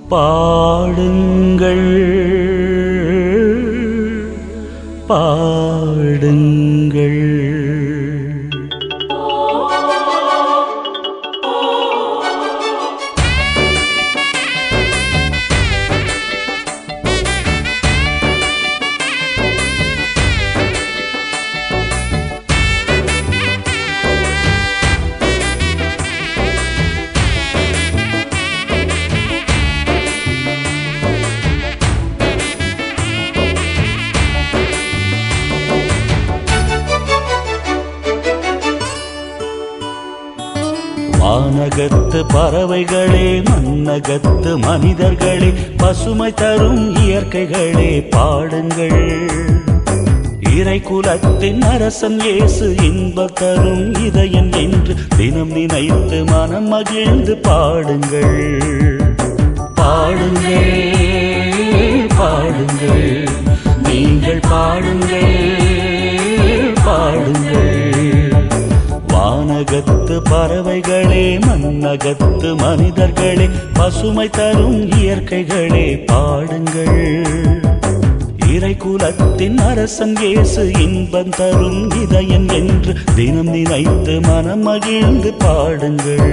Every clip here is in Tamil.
பாடுங்கள் பாடுங்கள் வானகத்து பறவைகளே மன்னகத்து மனிதர்களே பசுமை தரும் இயற்கைகளே பாடுங்கள் இறை குலத்தின் அரசன் இயேசு இன்ப தரும் இதயம் என்று தினம் நினைத்து மனம் மகிழ்ந்து பாடுங்கள் பாடுங்கள் பாடுங்கள் நீங்கள் பாடுங்கள் பாடுங்கள் வானகத்து பறவைகளே மன்னகத்து மனிதர்களே பசுமை தரும் இயற்கைகளே பாடுங்கள் இறை குலத்தின் அரசன் இயேசு இன்பம் தரும் இதயம் என்று தினம் நினைத்து மனம் மகிழ்ந்து பாடுங்கள்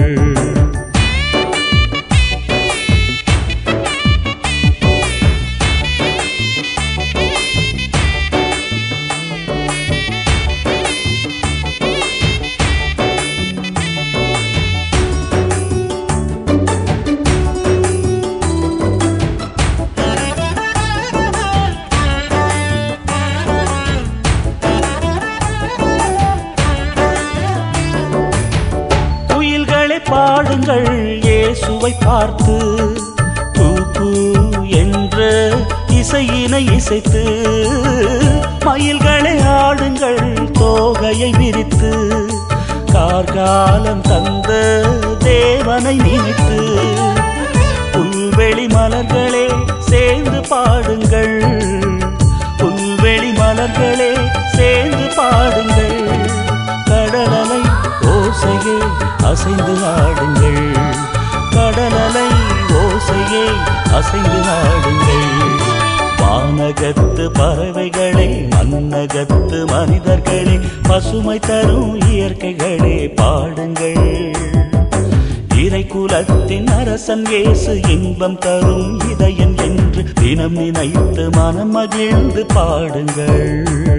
குயில்களை பாடுங்கள் இயேசுவை பார்த்து பூ பூ என்ற இசையினை இசைத்து மயில்களை ஆடுங்கள் தோகையை விரித்து கார்காலம் தந்த தேவனை நினைத்து புல்வெளி மலர்களே சேர்ந்து பாடுங்கள் புல்வெளி மலர்களே சேர்ந்து பாடுங்கள் கடலலை ஓசையே அசைந்து ஆடுங்கள் கடலலை ஓசையே அசைந்து ஆடுங்கள் வானகத்து பறவைகளே மன்னகத்து மனிதர்களே பசுமை தரும் இயற்கைகளே பாடுங்கள் இறை குலத்தின் அரசன் இயேசு இன்பம் தரும் இதயம் என்று தினம் நினைத்து மனம் மகிழ்ந்து பாடுங்கள்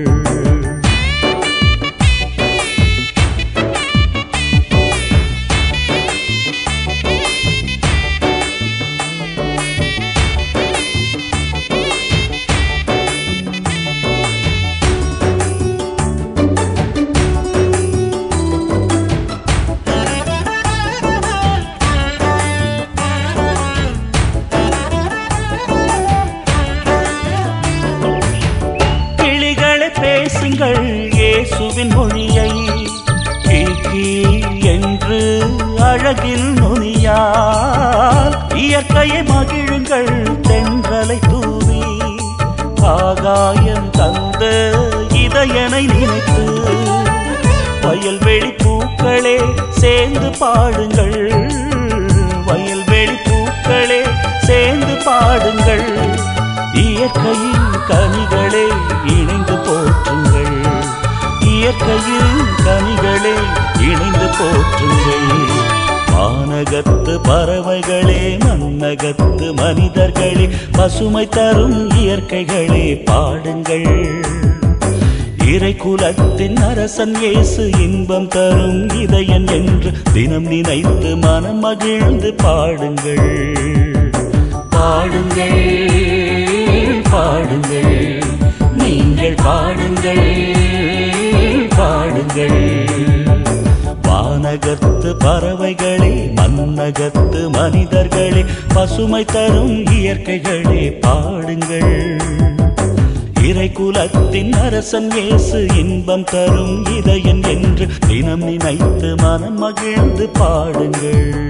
கிளிகளை பேசுங்கள் இயேசுவின் மொழியை கீ என்று அழகில் நுனியால் இயற்கையை மகிழுங்கள் தென்றலை தூவி ஆகாயம் தந்த இதயனை நினைத்து வயல்வெளி பூக்களே சேர்ந்து பாடுங்கள் வயல்வெளி பூக்களே சேர்ந்து பாடுங்கள் இயற்கையின் கனிகளே இணைந்து போற்றுங்கள் இயற்கையின் கனிகளே இணைந்து போற்றுங்கள் வானகத்து பறவைகளே மன்னகத்து மனிதர்களே பசுமை தரும் இயற்கைகளே பாடுங்கள் இறை குலத்தின் அரசன் இயேசு இன்பம் தரும் இதயம் என்று தினம் நினைத்து மனம் மகிழ்ந்து பாடுங்கள் பாடுங்கள் பாடுங்கள் நீங்கள் பாடுங்கள் பாடுங்கள் வானகத்து பறவைகளே மன்னகத்து மனிதர்களே பசுமை தரும் இயற்கைகளே பாடுங்கள் இறை குலத்தின் அரசன் இயேசு இன்பம் தரும் இதயம் என்று தினம் நினைத்து மனம் மகிழ்ந்து பாடுங்கள்